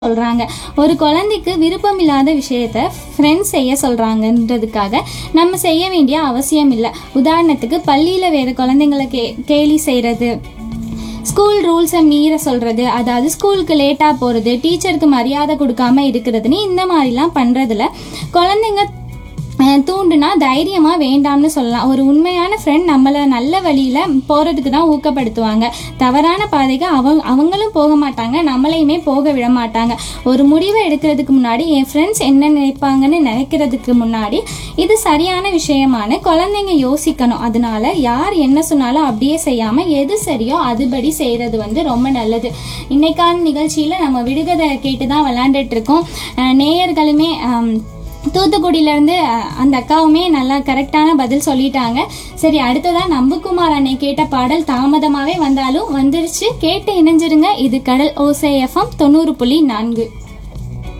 சொல்றாங்க ஒரு குழந்தைக்கு விருப்பமில்லாத விஷயத்த ஃப்ரெண்ட்ஸ் செய்ய சொல்றாங்கன்றதுக்காக நம்ம செய்ய வேண்டிய அவசியம் இல்லை உதாரணத்துக்கு பள்ளியில வேற குழந்தைங்களை கே கேலி செய்யறது ஸ்கூல் ரூல்ஸை மீற சொல்றது அதாவது ஸ்கூலுக்கு லேட்டாக போகிறது டீச்சருக்கு மரியாதை கொடுக்காம இருக்கிறதுன்னு இந்த மாதிரிலாம் பண்ணுறதுல குழந்தைங்க அஹ், தூண்டுனா தைரியமாக வேண்டாம்னு சொல்லலாம் ஒரு உண்மையான ஃப்ரெண்ட் நம்மளை நல்ல வழியில் போகிறதுக்கு தான் ஊக்கப்படுத்துவாங்க தவறான பாதைக்கு அவங்க அவங்களும் போக மாட்டாங்க நம்மளையுமே போக விட மாட்டாங்க ஒரு முடிவை எடுக்கிறதுக்கு முன்னாடி என் ஃப்ரெண்ட்ஸ் என்ன நினைப்பாங்கன்னு நினைக்கிறதுக்கு முன்னாடி இது சரியான விஷயமான குழந்தைங்க யோசிக்கணும் அதனால யார் என்ன சொன்னாலும் அப்படியே செய்யாம எது சரியோ அதுபடி செய்யறது வந்து ரொம்ப நல்லது இன்னைக்கான நிகழ்ச்சியில நம்ம விடுகதை கேட்டு தான் விளையாண்டுட்டு இருக்கோம் அஹ் நேயர்களுமே ஆம், தூத்துக்குடியிலேருந்து அந்த அக்காவுமே நல்லா கரெக்டான பதில் சொல்லிட்டாங்க சரி அடுத்ததா நம்புக்குமார் அன்னை கேட்ட பாடல் தாமதமாகவே வந்தாலும் வந்துருச்சு கேட்டு இணைஞ்சிருங்க இது கடல் ஓசை எஃப்எம் தொண்ணூறு புள்ளி நான்கு